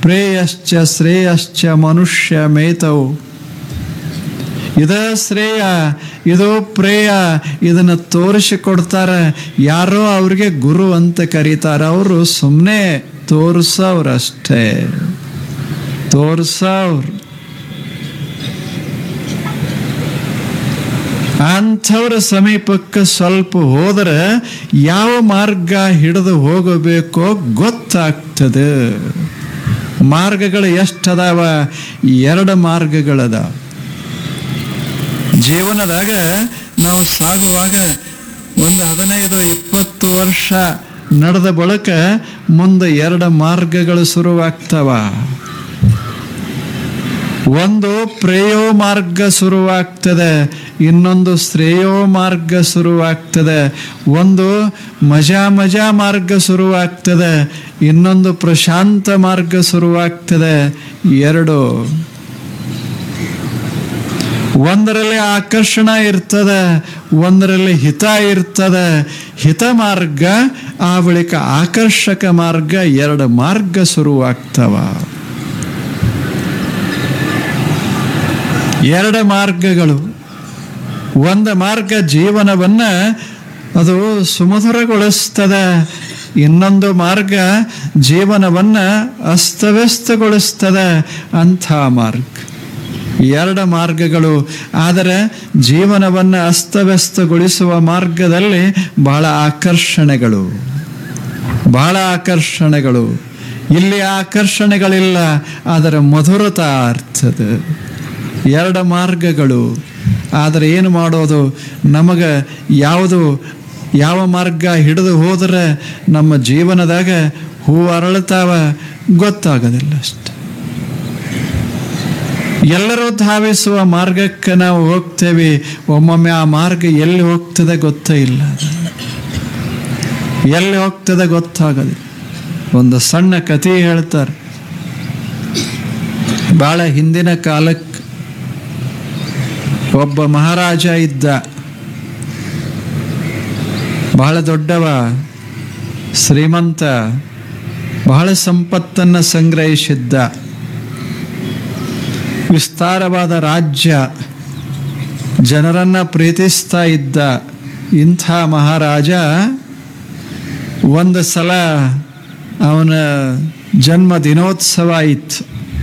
ಪ್ರೇಯಶ್ಚ ಶ್ರೇಯಶ್ಚ ಮನುಷ್ಯ ಮೇತವು ಇದ ಶ್ರೇಯ ಇದು ಪ್ರೇಯ ಇದನ್ನು ತೋರಿಸಿಕೊಡ್ತಾರೆ ಯಾರೋ ಅವ್ರಿಗೆ ಗುರು ಅಂತ ಕರೀತಾರೆ ಅವರು ಸುಮ್ಮನೆ ತೋರಿಸೋರಷ್ಟೇ ತೋರಿಸೋರು ಅಂಥವ್ರ ಸಮೀಪಕ್ಕೆ ಸ್ವಲ್ಪ ಹೋದರೆ ಯಾವ ಮಾರ್ಗ ಹಿಡಿದು ಹೋಗಬೇಕೋ ಗೊತ್ತಾಗ್ತದೆ ಮಾರ್ಗಗಳು ಎಷ್ಟದಾವ ಎರಡು ಮಾರ್ಗಗಳದ ಜೀವನದಾಗ ನಾವು ಸಾಗುವಾಗ ಒಂದು ಹದಿನೈದು ಇಪ್ಪತ್ತು ವರ್ಷ ನಡೆದ ಬಳಿಕ ಮುಂದೆ ಎರಡು ಮಾರ್ಗಗಳು ಶುರುವಾಗ್ತವ ಒಂದು ಪ್ರೇಯೋ ಮಾರ್ಗ ಶುರುವಾಗ್ತದೆ ಇನ್ನೊಂದು ಶ್ರೇಯೋ ಮಾರ್ಗ ಶುರುವಾಗ್ತದೆ ಒಂದು ಮಜಾ ಮಜಾ ಮಾರ್ಗ ಶುರುವಾಗ್ತದೆ ಇನ್ನೊಂದು ಪ್ರಶಾಂತ ಮಾರ್ಗ ಶುರುವಾಗ್ತದೆ ಎರಡು ಒಂದರಲ್ಲಿ ಆಕರ್ಷಣ ಇರ್ತದೆ ಒಂದರಲ್ಲಿ ಹಿತ ಇರ್ತದೆ ಹಿತ ಮಾರ್ಗ ಆ ಬಳಿಕ ಆಕರ್ಷಕ ಮಾರ್ಗ ಎರಡು ಮಾರ್ಗ ಶುರುವಾಗ್ತವ ಎರಡು ಮಾರ್ಗಗಳು ಒಂದು ಮಾರ್ಗ ಜೀವನವನ್ನ ಅದು ಸುಮಧುರಗೊಳಿಸ್ತದೆ ಇನ್ನೊಂದು ಮಾರ್ಗ ಜೀವನವನ್ನ ಅಸ್ತವ್ಯಸ್ತಗೊಳಿಸ್ತದೆ ಅಂಥ ಮಾರ್ಗ ಎರಡು ಮಾರ್ಗಗಳು ಆದರೆ ಜೀವನವನ್ನು ಅಸ್ತವ್ಯಸ್ತಗೊಳಿಸುವ ಮಾರ್ಗದಲ್ಲಿ ಬಹಳ ಆಕರ್ಷಣೆಗಳು ಬಹಳ ಆಕರ್ಷಣೆಗಳು ಇಲ್ಲಿ ಆಕರ್ಷಣೆಗಳಿಲ್ಲ ಅದರ ಮಧುರತಾ ಅರ್ಥದ ಎರಡು ಮಾರ್ಗಗಳು ಆದರೆ ಏನು ಮಾಡೋದು ನಮಗೆ ಯಾವುದು ಯಾವ ಮಾರ್ಗ ಹಿಡಿದು ಹೋದರೆ ನಮ್ಮ ಜೀವನದಾಗ ಹೂ ಅರಳುತ್ತಾವ ಗೊತ್ತಾಗೋದಿಲ್ಲ ಅಷ್ಟೆ ಎಲ್ಲರೂ ಧಾವಿಸುವ ಮಾರ್ಗಕ್ಕೆ ನಾವು ಹೋಗ್ತೇವೆ ಒಮ್ಮೊಮ್ಮೆ ಆ ಮಾರ್ಗ ಎಲ್ಲಿ ಹೋಗ್ತದೆ ಗೊತ್ತೇ ಇಲ್ಲ ಎಲ್ಲಿ ಹೋಗ್ತದೆ ಗೊತ್ತಾಗೋದಿಲ್ಲ ಒಂದು ಸಣ್ಣ ಕಥೆ ಹೇಳ್ತಾರೆ ಬಹಳ ಹಿಂದಿನ ಕಾಲಕ್ಕೆ ಒಬ್ಬ ಮಹಾರಾಜ ಇದ್ದ ಬಹಳ ದೊಡ್ಡವ ಶ್ರೀಮಂತ ಬಹಳ ಸಂಪತ್ತನ್ನು ಸಂಗ್ರಹಿಸಿದ್ದ ವಿಸ್ತಾರವಾದ ರಾಜ್ಯ ಜನರನ್ನ ಪ್ರೀತಿಸ್ತಾ ಇದ್ದ ಇಂಥ ಮಹಾರಾಜ ಒಂದು ಸಲ ಅವನ ಜನ್ಮ ದಿನೋತ್ಸವ ಇತ್ತು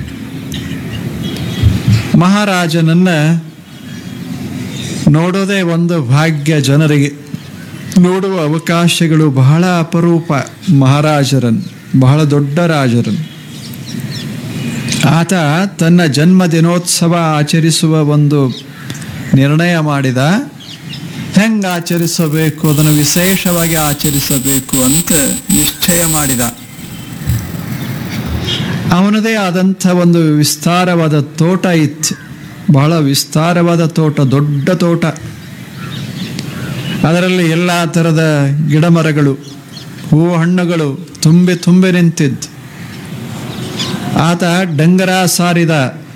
ಮಹಾರಾಜನನ್ನ ನೋಡೋದೇ ಒಂದು ಭಾಗ್ಯ ಜನರಿಗೆ ನೋಡುವ ಅವಕಾಶಗಳು ಬಹಳ ಅಪರೂಪ ಮಹಾರಾಜರನ್ನು ಬಹಳ ದೊಡ್ಡ ರಾಜರನ್ನು ಆತ ತನ್ನ ಜನ್ಮ ದಿನೋತ್ಸವ ಆಚರಿಸುವ ಒಂದು ನಿರ್ಣಯ ಮಾಡಿದ ಹೆಂಗೆ ಆಚರಿಸಬೇಕು ಅದನ್ನು ವಿಶೇಷವಾಗಿ ಆಚರಿಸಬೇಕು ಅಂತ ನಿಶ್ಚಯ ಮಾಡಿದ ಅವನದೇ ಆದಂಥ ಒಂದು ವಿಸ್ತಾರವಾದ ತೋಟ ಇತ್ತು ಬಹಳ ವಿಸ್ತಾರವಾದ ತೋಟ ದೊಡ್ಡ ತೋಟ ಅದರಲ್ಲಿ ಎಲ್ಲ ಥರದ ಗಿಡಮರಗಳು ಹೂವು ಹಣ್ಣುಗಳು ತುಂಬಿ ತುಂಬಿ ನಿಂತಿದ್ದು ಆತ ಡಂಗರ ಸಾರಿದ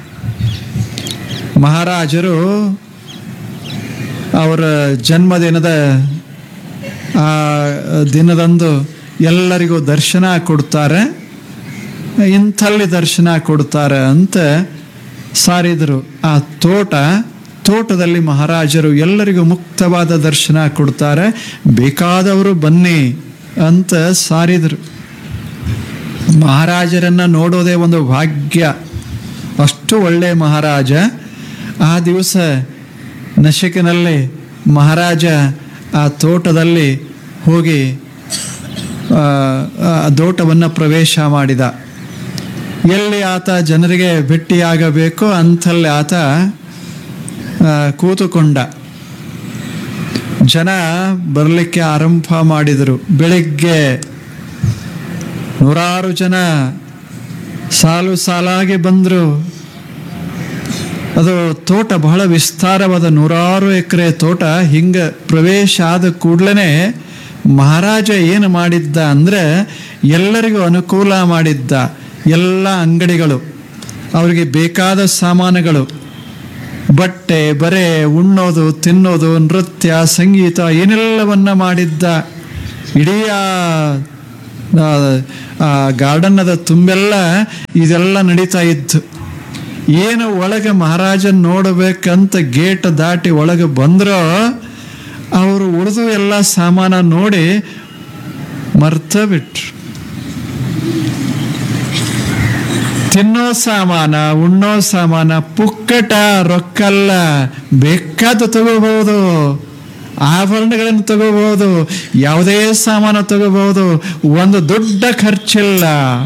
ಮಹಾರಾಜರು ಅವರ ಜನ್ಮದಿನದ ಆ ದಿನದಂದು ಎಲ್ಲರಿಗೂ ದರ್ಶನ ಕೊಡ್ತಾರೆ ಇಂಥಲ್ಲಿ ದರ್ಶನ ಕೊಡ್ತಾರೆ ಅಂತ ಸಾರಿದರು ಆ ತೋಟ ತೋಟದಲ್ಲಿ ಮಹಾರಾಜರು ಎಲ್ಲರಿಗೂ ಮುಕ್ತವಾದ ದರ್ಶನ ಕೊಡ್ತಾರೆ ಬೇಕಾದವರು ಬನ್ನಿ ಅಂತ ಸಾರಿದರು ಮಹಾರಾಜರನ್ನ ನೋಡೋದೇ ಒಂದು ಭಾಗ್ಯ ಅಷ್ಟು ಒಳ್ಳೆಯ ಮಹಾರಾಜ ಆ ದಿವಸ ನಶಿಕಿನಲ್ಲಿ ಮಹಾರಾಜ ಆ ತೋಟದಲ್ಲಿ ಹೋಗಿ ಆ, ಆ ತೋಟವನ್ನು ಪ್ರವೇಶ ಮಾಡಿದ ಎಲ್ಲಿ ಆತ ಜನರಿಗೆ ಭೇಟಿಯಾಗಬೇಕೋ ಅಂಥಲ್ಲಿ ಆತ ಆ, ಕೂತುಕೊಂಡ ಜನ ಬರಲಿಕ್ಕೆ ಆರಂಭ ಮಾಡಿದರು ಬೆಳಿಗ್ಗೆ ನೂರಾರು ಜನ ಸಾಲು ಸಾಲಾಗಿ ಬಂದರು ಅದು ತೋಟ ಬಹಳ ವಿಸ್ತಾರವಾದ ನೂರಾರು ಎಕರೆ ತೋಟ ಹಿಂಗೆ ಪ್ರವೇಶ ಆದ ಕೂಡಲೇ ಮಹಾರಾಜ ಏನು ಮಾಡಿದ್ದ ಅಂದರೆ ಎಲ್ಲರಿಗೂ ಅನುಕೂಲ ಮಾಡಿದ್ದ ಎಲ್ಲ ಅಂಗಡಿಗಳು ಅವರಿಗೆ ಬೇಕಾದ ಸಾಮಾನುಗಳು ಬಟ್ಟೆ ಬರೆ ಉಣ್ಣೋದು ತಿನ್ನೋದು ನೃತ್ಯ ಸಂಗೀತ ಏನೆಲ್ಲವನ್ನ ಮಾಡಿದ್ದ ಇಡೀ ಆ ಆ ಗಾರ್ಡನ್ನದ ತುಂಬೆಲ್ಲ ಇದೆಲ್ಲ ನಡೀತಾ ಇತ್ತು ಏನು ಒಳಗೆ ಮಹಾರಾಜನ್ ನೋಡಬೇಕಂತ ಗೇಟ್ ದಾಟಿ ಒಳಗೆ ಬಂದ್ರೋ ಅವರು ಉಳಿದು ಎಲ್ಲ ಸಾಮಾನ ನೋಡಿ ಮರ್ತ ಬಿಟ್ರು ತಿನ್ನೋ ಸಾಮಾನ ಉಣ್ಣೋ ಸಾಮಾನ ಪುಕ್ಕಟ ರೊಕ್ಕಲ್ಲ ಬೇಕಾದ ತಗೋಬಹುದು ಆಭರಣಗಳನ್ನು ತಗೋಬಹುದು ಯಾವುದೇ ಸಾಮಾನು ತಗೋಬಹುದು ಒಂದು ದೊಡ್ಡ ಖರ್ಚಿಲ್ಲ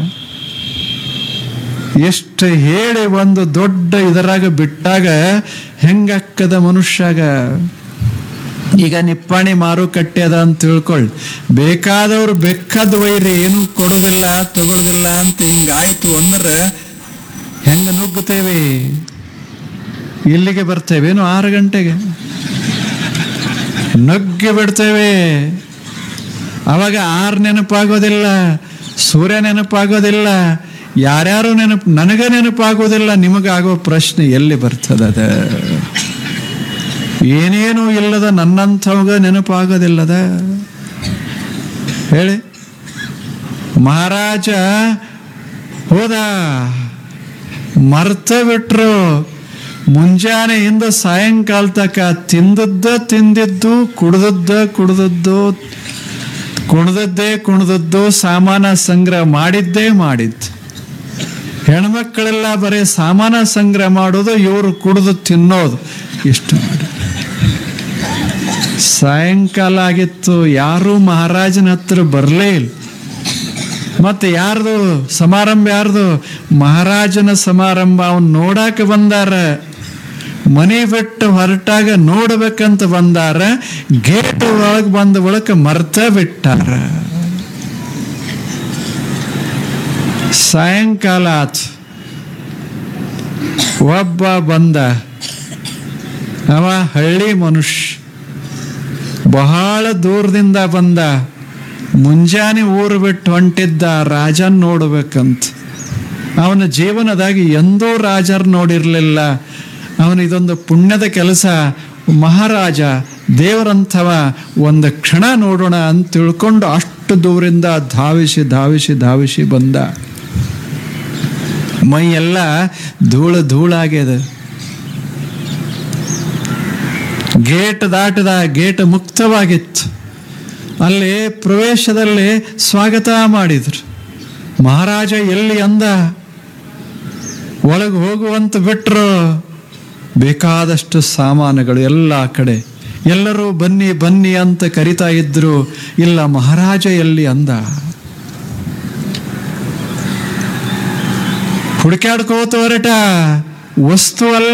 ಎಷ್ಟು ಹೇಳಿ ಒಂದು ದೊಡ್ಡ ಇದರಾಗ ಬಿಟ್ಟಾಗ ಹೆಂಗಕ್ಕದ ಮನುಷ್ಯಾಗ ಈಗ ನಿಪ್ಪಾಣಿ ಮಾರುಕಟ್ಟೆ ಅದ ಅಂತ ತಿಳ್ಕೊಳ್ಳಿ ಬೇಕಾದವ್ರು ಬೆಕ್ಕದ ವೈರಿ ಏನು ಕೊಡೋದಿಲ್ಲ ತಗೊಳ್ಳೋದಿಲ್ಲ ಅಂತ ಹಿಂಗಾಯ್ತು ಅಂದ್ರೆ ಹೆಂಗ ನುಗ್ಗುತ್ತೇವೆ ಇಲ್ಲಿಗೆ ಬರ್ತೇವೇನು ಆರು ಗಂಟೆಗೆ ನುಗ್ಗಿ ಬಿಡ್ತೇವೆ ಅವಾಗ ಆರು ನೆನಪಾಗೋದಿಲ್ಲ ಸೂರ್ಯ ನೆನಪಾಗೋದಿಲ್ಲ ಯಾರ್ಯಾರು ನೆನಪು ನನಗ ನೆನಪಾಗೋದಿಲ್ಲ ನಿಮಗಾಗೋ ಪ್ರಶ್ನೆ ಎಲ್ಲಿ ಬರ್ತದದ ಏನೇನೂ ಇಲ್ಲದ ನನ್ನಂಥವಾಗ ನೆನಪಾಗೋದಿಲ್ಲದ ಹೇಳಿ ಮಹಾರಾಜ ಹೋದ ಮರ್ತ ಬಿಟ್ರು ಮುಂಜಾನೆಯಿಂದ ಸಾಯಂಕಾಲ ತಕ ತಿಂದದ್ದ ತಿಂದಿದ್ದು ಕುಡ್ದದ್ದ ಕುಡ್ದದ್ದು ಕುಣ್ದದ್ದೇ ಕುಣ್ದದ್ದು ಸಾಮಾನ ಸಂಗ್ರಹ ಮಾಡಿದ್ದೇ ಮಾಡಿದ್ದು ಹೆಣ್ಮಕ್ಕಳೆಲ್ಲ ಬರೀ ಸಾಮಾನ ಸಂಗ್ರಹ ಮಾಡೋದು ಇವರು ಕುಡಿದು ತಿನ್ನೋದು ಇಷ್ಟು ಮಾಡಿ ಸಾಯಂಕಾಲ ಆಗಿತ್ತು ಯಾರೂ ಮಹಾರಾಜನ ಹತ್ರ ಬರಲೇ ಇಲ್ಲ ಮತ್ತೆ ಯಾರ್ದು ಸಮಾರಂಭ ಯಾರ್ದು ಮಹಾರಾಜನ ಸಮಾರಂಭ ಅವನ್ ನೋಡಾಕ ಬಂದಾರ ಮನೆ ಬಿಟ್ಟು ಹೊರಟಾಗ ನೋಡ್ಬೇಕಂತ ಬಂದಾರ ಗೇಟ್ ಒಳಗೆ ಬಂದ ಒಳಕ ಮರ್ತ ಬಿಟ್ಟಾರ ಸಾಯಂಕಾಲ ಆತು ಒಬ್ಬ ಬಂದ ಅವ ಹಳ್ಳಿ ಮನುಷ್ಯ ಬಹಳ ದೂರದಿಂದ ಬಂದ ಮುಂಜಾನೆ ಊರು ಬಿಟ್ಟು ಹೊಂಟಿದ್ದ ರಾಜನ್ ನೋಡ್ಬೇಕಂತ ಅವನ ಜೀವನದಾಗ ಎಂದೂ ರಾಜರ್ ನೋಡಿರ್ಲಿಲ್ಲ ಅವನ ಇದೊಂದು ಪುಣ್ಯದ ಕೆಲಸ ಮಹಾರಾಜ ದೇವರಂಥವ ಒಂದು ಕ್ಷಣ ನೋಡೋಣ ಅಂತ ತಿಳ್ಕೊಂಡು ಅಷ್ಟು ದೂರಿಂದ ಧಾವಿಸಿ ಧಾವಿಸಿ ಧಾವಿಸಿ ಬಂದ ಮೈ ಎಲ್ಲ ಧೂಳು ಧೂಳಾಗ್ಯದ ಗೇಟ್ ದಾಟದ ಗೇಟ್ ಮುಕ್ತವಾಗಿತ್ತು ಅಲ್ಲಿ ಪ್ರವೇಶದಲ್ಲಿ ಸ್ವಾಗತ ಮಾಡಿದ್ರು ಮಹಾರಾಜ ಎಲ್ಲಿ ಅಂದ ಒಳಗೆ ಹೋಗುವಂತ ಬಿಟ್ರು ಬೇಕಾದಷ್ಟು ಸಾಮಾನುಗಳು ಎಲ್ಲ ಕಡೆ ಎಲ್ಲರೂ ಬನ್ನಿ ಬನ್ನಿ ಅಂತ ಕರಿತಾ ಇದ್ರು ಇಲ್ಲ ಮಹಾರಾಜ ಎಲ್ಲಿ ಅಂದ ಹುಡುಕಾಡ್ಕೋತ ಹೊರಟ ವಸ್ತು ಅಲ್ಲ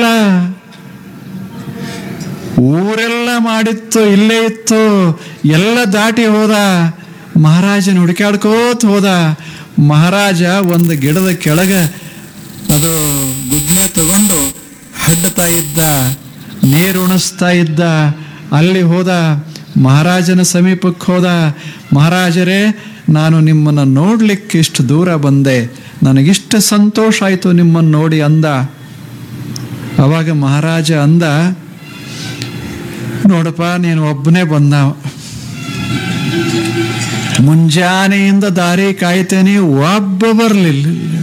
ಊರೆಲ್ಲ ಮಾಡಿತ್ತು ಇಲ್ಲೇ ಇತ್ತು ಎಲ್ಲ ದಾಟಿ ಹೋದ ಮಹಾರಾಜನ ಹುಡುಕಾಡ್ಕೋತ ಹೋದ ಮಹಾರಾಜ ಒಂದು ಗಿಡದ ಕೆಳಗ ಅದು ಗುದ್ಲೆ ತಗೊಂಡು ಹಡ್ತಾ ಇದ್ದ ನೀರು ಉಣಿಸ್ತಾ ಇದ್ದ ಅಲ್ಲಿ ಹೋದ ಮಹಾರಾಜನ ಸಮೀಪಕ್ಕೆ ಹೋದ ಮಹಾರಾಜರೇ ನಾನು ನಿಮ್ಮನ್ನು ನೋಡ್ಲಿಕ್ಕೆ ಇಷ್ಟು ದೂರ ಬಂದೆ ನನಗಿಷ್ಟು ಸಂತೋಷ ಆಯಿತು ನಿಮ್ಮನ್ನು ನೋಡಿ ಅಂದ ಅವಾಗ ಮಹಾರಾಜ ಅಂದ ನೋಡಪ್ಪ ನೀನು ಒಬ್ಬನೇ ಬಂದ ಮುಂಜಾನೆಯಿಂದ ದಾರಿ ಕಾಯ್ತೇನೆ ಒಬ್ಬ ಬರಲಿಲ್ಲ